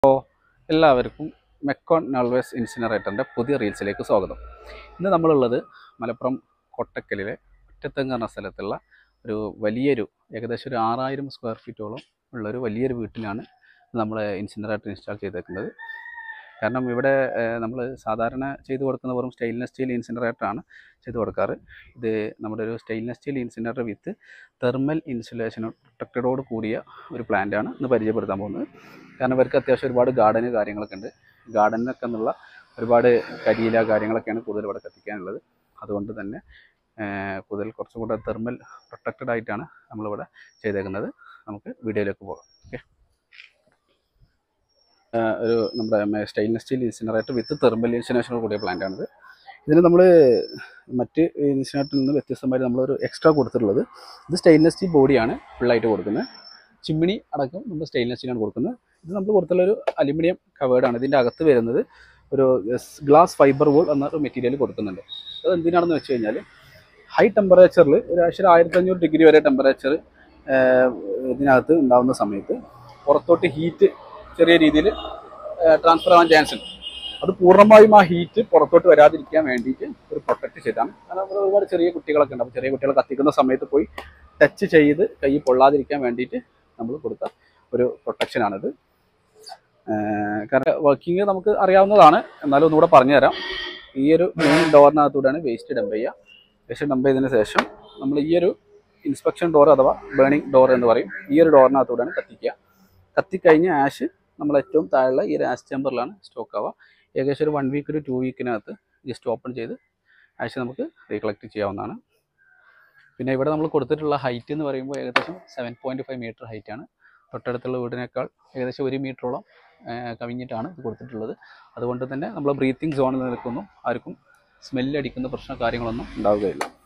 എല്ലാവർക്കും മെക്കോൺ നൾവേസ് ഇൻസിനറേറ്ററിൻ്റെ പുതിയ റീൽസിലേക്ക് സ്വാഗതം ഇന്ന് നമ്മളുള്ളത് മലപ്പുറം കൊട്ടക്കലിലെ ഒറ്റത്തെങ്ങ് എന്ന സ്ഥലത്തുള്ള ഒരു വലിയൊരു ഏകദേശം ഒരു ആറായിരം സ്ക്വയർ ഫീറ്റോളം ഉള്ളൊരു വലിയൊരു വീട്ടിലാണ് നമ്മൾ ഇൻസിനറേറ്റർ ഇൻസ്റ്റാൾ ചെയ്തേക്കുന്നത് കാരണം ഇവിടെ നമ്മൾ സാധാരണ ചെയ്തു കൊടുക്കുന്ന വെറും സ്റ്റെയിൻലെസ് സ്റ്റീൽ ഇൻസിനറേറ്ററാണ് ചെയ്തു കൊടുക്കാറ് ഇത് നമ്മുടെ ഒരു stainless steel incinerator with thermal insulation പ്രൊട്ടക്റ്റഡോട് കൂടിയ ഒരു പ്ലാന്റാണ് ഇന്ന് പരിചയപ്പെടുത്താൻ പോകുന്നത് കാരണം ഇവർക്ക് അത്യാവശ്യം ഒരുപാട് ഗാർഡന് കാര്യങ്ങളൊക്കെ ഉണ്ട് ഗാർഡനിലൊക്കെ എന്നുള്ള ഒരുപാട് കരിയില കാര്യങ്ങളൊക്കെയാണ് കൂടുതൽ ഇവിടെ കത്തിക്കാനുള്ളത് അതുകൊണ്ട് തന്നെ ഏർ, കൂടുതൽ കുറച്ചും കൂടെ തെർമൽ പ്രൊട്ടക്റ്റഡ് ആയിട്ടാണ് നമ്മളിവിടെ ചെയ്തേക്കുന്നത് നമുക്ക് വീഡിയോയിലേക്ക് പോകാം ഓക്കെ ഒരു നമ്മുടെ stainless steel incinerator with thermal ഇൻസിനേഷനോട് കൂടിയ plant ആണിത് ഇതിന് നമ്മൾ മറ്റ് ഇൻസിനറേറ്ററിൽ നിന്ന് വ്യത്യസ്തമായിട്ട് നമ്മളൊരു എക്സ്ട്രാ കൊടുത്തിട്ടുള്ളത് ഇത് സ്റ്റെയിൻലെസ് സ്റ്റീൽ ബോഡിയാണ് ഫുള്ളായിട്ട് കൊടുക്കുന്നത് ചിമ്മിണി അടക്കം നമ്മൾ സ്റ്റെയിൻലെസ് സ്റ്റീലാണ് കൊടുക്കുന്നത് ഇത് നമ്മൾ കൊടുത്തുള്ള ഒരു അലുമിനിയം കവേർഡാണ് ഇതിൻ്റെ അകത്ത് വരുന്നത് ഒരു ഗ്ലാസ് ഫൈബർ വോൾ എന്ന ഒരു മെറ്റീരിയൽ കൊടുക്കുന്നുണ്ട് അത് എന്തിനാണെന്ന് വെച്ച് കഴിഞ്ഞാൽ ഹൈ ടെമ്പറേച്ചറിൽ ഒരു ആഴ്ച ആയിരത്തി അഞ്ഞൂറ് ഡിഗ്രി വരെ ടെമ്പറേച്ചർ ഇതിനകത്ത് ഉണ്ടാകുന്ന സമയത്ത് പുറത്തോട്ട് ഹീറ്റ് ചെറിയ രീതിയിൽ ട്രാൻസ്ഫർ ആവാൻ ചാൻസ് ഉണ്ട് അത് പൂർണ്ണമായും ആ ഹീറ്റ് പുറത്തോട്ട് വരാതിരിക്കാൻ വേണ്ടിയിട്ട് ഒരു പ്രൊട്ടക്ട് ചെയ്താണ് കാരണം ഇവിടെ ഒരുപാട് ചെറിയ കുട്ടികളൊക്കെ ഉണ്ട് അപ്പോൾ ചെറിയ കുട്ടികൾ കത്തിക്കുന്ന സമയത്ത് പോയി ടച്ച് ചെയ്ത് കൈ പൊള്ളാതിരിക്കാൻ വേണ്ടിയിട്ട് നമ്മൾ കൊടുത്ത ഒരു പ്രൊട്ടക്ഷനാണിത് ഏഹ് കാരണം വർക്കിംഗ് നമുക്ക് അറിയാവുന്നതാണ് എന്നാലും ഒന്നുകൂടെ പറഞ്ഞുതരാം ഈ ഒരു മെയിൻ ഡോറിനകത്തൂടെയാണ് വേസ്റ്റ് ഡംപ് ചെയ്യുക വേസ്റ്റ് ഡംപ് ചെയ്തതിന് ശേഷം നമ്മൾ ഈ ഒരു ഇൻസ്പെക്ഷൻ ഡോർ അഥവാ ബേണിംഗ് ഡോർ എന്ന് പറയും ഈ ഒരു ഡോറിനകത്തൂടെയാണ് കത്തിക്കുക കത്തിക്കഴിഞ്ഞ ആഷ് നമ്മൾ ഏറ്റവും താഴെയുള്ള ഈ ഒരു ആഷ് ചേമ്പറിലാണ് സ്റ്റോക്ക് ആവുക ഏകദേശം ഒരു വൺ വീക്ക് ഒരു ടു വീക്കിനകത്ത് ജസ്റ്റ് ഓപ്പൺ ചെയ്ത് ആഷ് നമുക്ക് റീകളക്ട് ചെയ്യാവുന്നതാണ് പിന്നെ ഇവിടെ നമ്മൾ കൊടുത്തിട്ടുള്ള ഹൈറ്റ് എന്ന് പറയുമ്പോൾ ഏകദേശം സെവൻ പോയിൻറ്റ് ഫൈവ് മീറ്റർ ഹൈറ്റാണ് തൊട്ടടുത്തുള്ള വീടിനേക്കാൾ ഏകദേശം ഒരു മീറ്ററോളം കവിഞ്ഞിട്ടാണ് ഇത് കൊടുത്തിട്ടുള്ളത് അതുകൊണ്ട് തന്നെ നമ്മൾ ബ്രീത്തിങ് സോണിൽ നിൽക്കുന്നു ആർക്കും സ്മെല്ല് അടിക്കുന്ന പ്രശ്നം കാര്യങ്ങളൊന്നും ഉണ്ടാവുകയില്ല